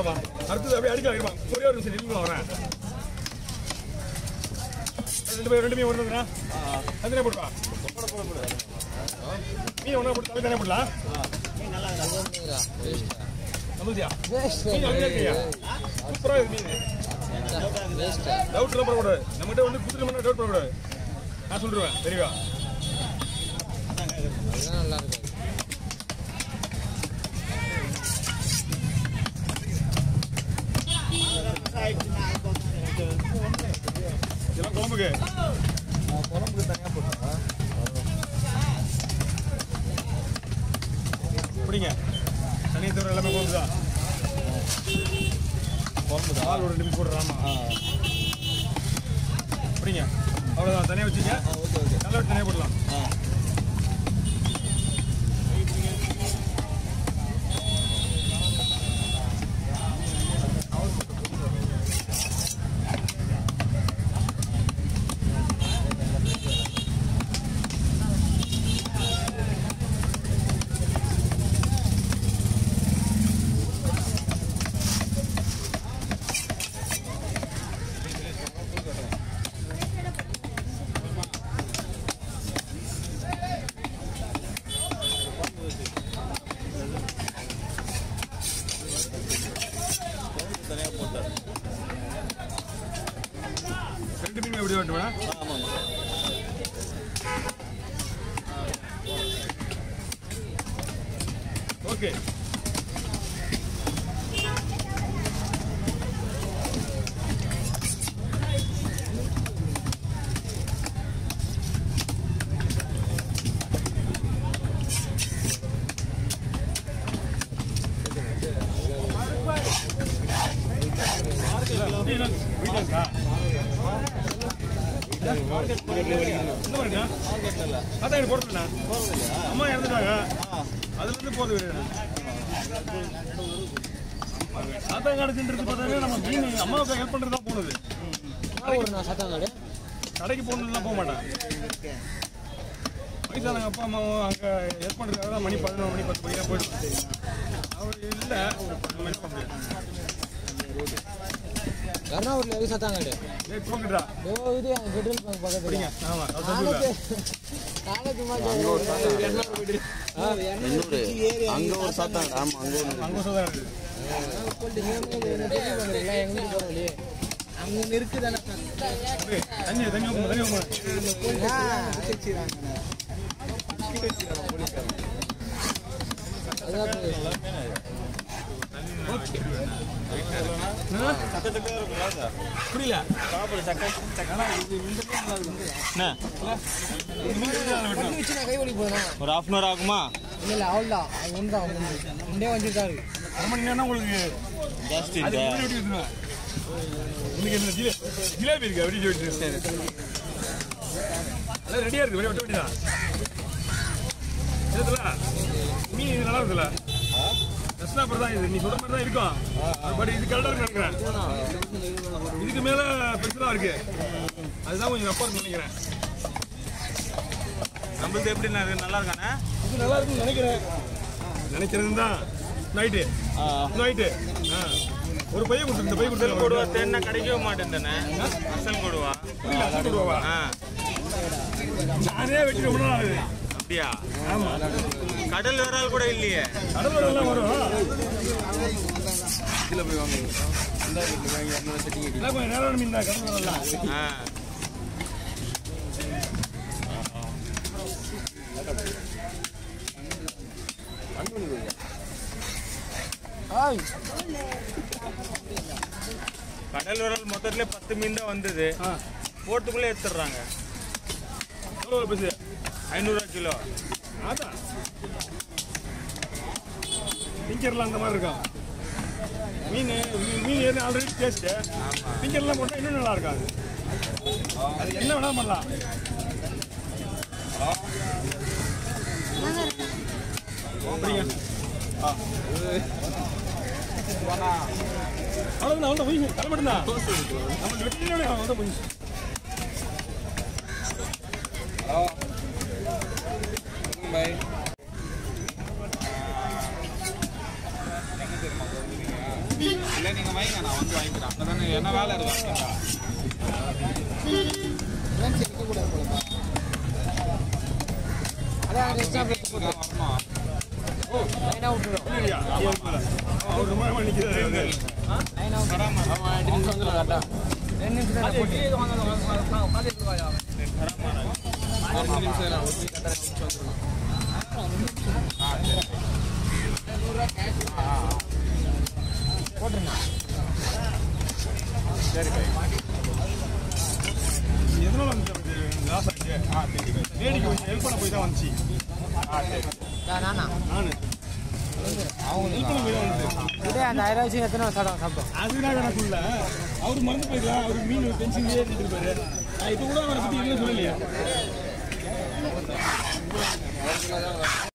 போட்டுலாமா அடுத்தது அப்படியே அடிக்கலாம் இருப்பான் ஒரே ஒரு நிமிஷம் நில்லுங்க வரேன் ரெண்டு பேர் ரெண்டு மீன் ஒன்று தனியாக போட்டுவா மீன் ஒன்றா போட்டு தலை தனியாக போடலாம் நம்மளுதியா மீன் அங்கேயே இருக்கியா சூப்பராக இருக்கு மீன் டவுட்லாம் போடக்கூடாது நம்மகிட்ட வந்து குதிரை மண்ணா டவுட் போடக்கூடாது நான் சொல்லிடுவேன் தெரியவா அதுதான் நல்லா இருக்கு இதெல்லாம் குழம்புக்கு குழம்புக்கு தனியாக போட்டுருங்க பிடிங்க தனியாக தவிர எல்லாமே குழம்பு தான் குழம்பு தான் பால் ஒரு ரெண்டு மீன் போடுறாமா ஆ பிடிங்க அவ்வளோதான் தனியாக வச்சுங்க ஆ ஓகே ஓகே நல்லா விட்டு தனியாக போடலாம் ஆ தனியாக போட்டார் ரெண்டு மீன் எப்படி வெட்டுவேன் ஆமாம் ஓகே வீட்டில் இருக்கா இந்த மாதிரிண்ணா அதான் எனக்கு போடுறேண்ணா அம்மா இறந்துட்டாங்க அதுல இருந்து போறது வேறு அதான் கிடைச்சுன்றது பார்த்தாங்க நம்ம மீன் அம்மாவுக்கு ஹெல்ப் பண்ணுறது தான் போனது ஒரு நான் சாத்தாங்காடு கடைக்கு போகணும்லாம் போக மாட்டேன் வயசானவங்க அப்பா அம்மாவும் அங்கே ஹெல்ப் பண்ணுறதுக்காக தான் மணி பதினொரு மணி பத்து மணிக்கெல்லாம் போயிட்டு அவர் இல்லை ஒரு பத்து மணி பண்ண கருணாவூர்ல எது சாத்தாங்காடு ஏய் தூக்கிட்டா ஓ இது என் பெட்ரோல் பங்க் பக்கத்துல பிடிங்க ஆமாம் அது நானே சொல்லுவேன் நானே சும்மா கேட்குறேன் எண்ணூறு அங்கே ஒரு சாத்தாங்க ஆமாம் அங்கே ஒன்று அங்கே தான் இருக்குது எங்களுக்கு போற வழி அங்க இருக்குதானே ஓகே தண்ணி தண்ணி ஊற்றுங்க தண்ணி ஊற்றுங்க அதான் புரியல சாப்பிடு சக்கரை என்ன வச்சு நான் கை வலி போதும் ஒரு ஹாஃப் அன் ஹவர் ஆகுமா இல்ல இல்ல அவள்தான் அது ஒன்று தான் ரெண்டே வந்து தான் இருக்கு அரை மணி நேரம் உங்களுக்கு ஜாஸ்தி அது இல்லை எப்படி வெட்டி ஊற்றுவேன் இன்னைக்கு என்ன ஜிலே ஜிலேபி இருக்கு அப்படி வெட்டி எல்லாம் ரெடியாக இருக்கு வெளியே வெட்ட வேண்டியதான் இதுல மீன் இது நல்லா இருக்குல்ல ரஸ்னாப்பர் தான் இது நீ சொல்ற மாதிரி தான் இருக்கும் பட் இது கரெக்டாக இருக்கு நினைக்கிறேன் இதுக்கு மேல பெருசெல்லாம் இருக்கு அதுதான் கொஞ்சம் அப்பா இருக்கு நினைக்கிறேன் நம்மளுக்கு எப்படி ந- நல்லா இருக்கானே இது நல்லா இருக்குன்னு நினைக்கிறேன் நினைக்கிறது தான் நைட்டு நைட்டு ஒரு பையன் கொடுத்து இந்த பையன் அசல் கொடுவா கொடுத்து தேன்னா கிடைக்கவே மாட்டேன் அசல் கொடுவா கொடுவா ஆ நானே வெட்டி ரொம்ப நாள் ஆகுது அப்படியா ஆமா கடல் விரால் கூட இல்லையே கடலூர் எல்லாம் வரும் இதில் போய் வாங்க எல்லாம் கொஞ்சம் நேரம் மீன் தான் கடலூர் எல்லாம் ஆ ஆய் கடல் விரால் மொத்தத்துல பத்து மீன் தான் வந்தது ஆ போட்டுக்குள்ளே எடுத்துடுறாங்க எவ்வளோ பேசு ஐநூறுரூவா கிலோ அதான் பிங்கர்லாம் அந்த மாதிரி இருக்கும் மீன் மீ- மீன் ஏற்கனவே ஆல்ரெடி டேஸ்ட்டு பிங்கர்லாம் போட்டால் இன்னும் நல்லா இருக்காது அது என்ன வேணாலும் பண்ணலாம் அப்படிங்க ஆ அவ்வளோதான் அவ்வளோ போய் தலை மட்டும்தான் நம்ம வெட்டினோட அவ்வளோ போய் இல்ல வைங்க நான் வந்து வாங்கிக்கிறேன் அங்கே தானே என்ன வேலை இருக்கு வாங்கிக்கிறா ஏன் செக்க கூடாது போலப்பா அதான் எக்ஸ்ட்ரா பிளேட் போட்டு வரணும் லைனாக விட்டுரும் இல்லையா? அவர் ரொம்ப நேரமா நிக்கிறாரு வந்து. லைனாக விட்டுரும் ரெண்டு நிமிஷம் தான் போட்டு போட்டுருங்க எதனால வந்து அவருக்கு loss ஆச்சு? லேடிக்கு கொஞ்சம் help பண்ண போய் தான் வந்துச்சு. நான் நானா நானு. help பண்ண போய் தான் வந்துச்சு. இதே அந்த ஆயிரம் வச்சு எத்தனை சாப்பிடும் சாப்பிட்டோம் அதுதான் நான் சொல்லல. அவரு மறந்து போயிருக்கலாம். அவருக்கு மீன் டென்ஷன்லயே இருந்துட்டு இருப்பாரு. நான் இப்ப கூட அவரை பத்தி எதுவும் சொல்லலையே